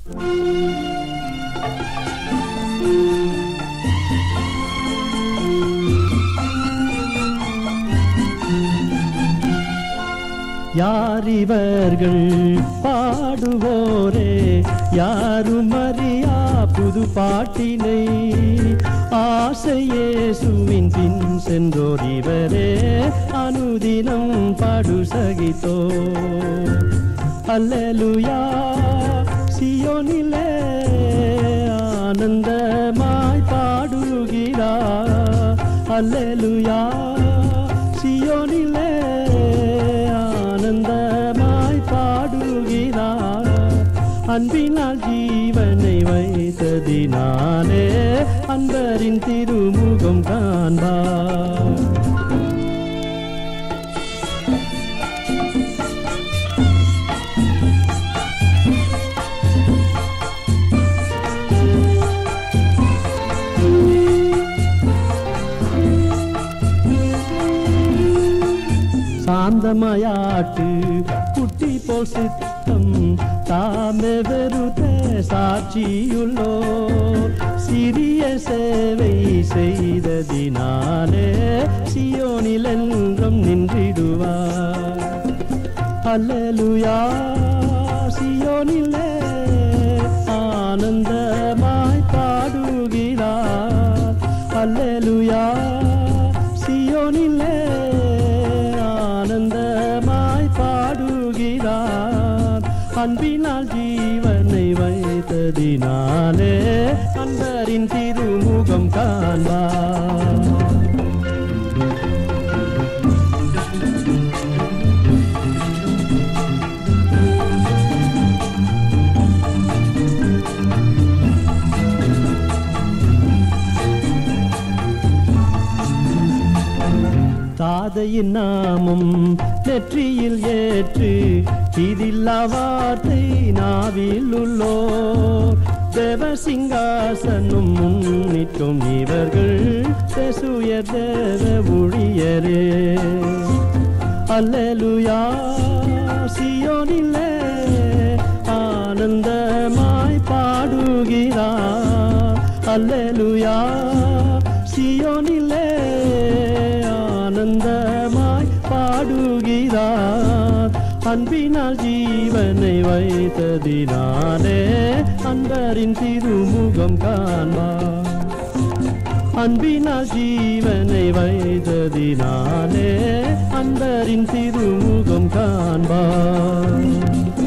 யார் இவர்கள் பாடுவோரே யாரும் அறியா புது பாட்டினை ஆசையேசுவின் பின் சென்றோர் இவரே அனுதினம் பாடு சகித்தோ அல்லேலூயா சியோனிலே ஆனந்தமாய் பாடுகிறார் அல்லேலூயா சியோனிலே ஆனந்தமாய் பாடுகிறார் அன்பினால் ஜீவனை வைத்ததினாலே அன்பரின் திருமுகம் காண்பார் சாந்தமயாட்டு குட்டி போல் சித்தம் தாமே வெறுத சாட்சியுள்ளோ சிறிய சேவை செய்ததினாலே சியோனில் என்றும் நின்றிடுவார் அல்லேலூயா சியோனிலே ஆனந்தமாய் பாடுகிறார் அல்லேலூயா சியோனிலே ஆனந்தமாய் பாடுகிறார் அன்பினால் ஜீவனை வைத்ததினாலே அன்பரின் திருமுகம் காண்பார் தாதையின் நாமம் நெற்றியில் ஏற்று இதில்லா வார்த்தை நாவில் உள்ளோர் தேவ சிங்காசனும் முன்னிட்டும் இவர்கள் பெசுய தேவ ஊழியரே அல்லேலூயா சியோனிலே ஆனந்தமாய் பாடுகிறார் அல்லேலூயா சியோனிலே ஆனந்தமாய் பாடுகிறார் அன்பினால் ஜீவனை வைத்ததினாலே அன்பரின் திருமுகம் காண்பார் அன்பினால் ஜீவனை வைத்ததினாலே அன்பரின் திருமுகம் காண்பார்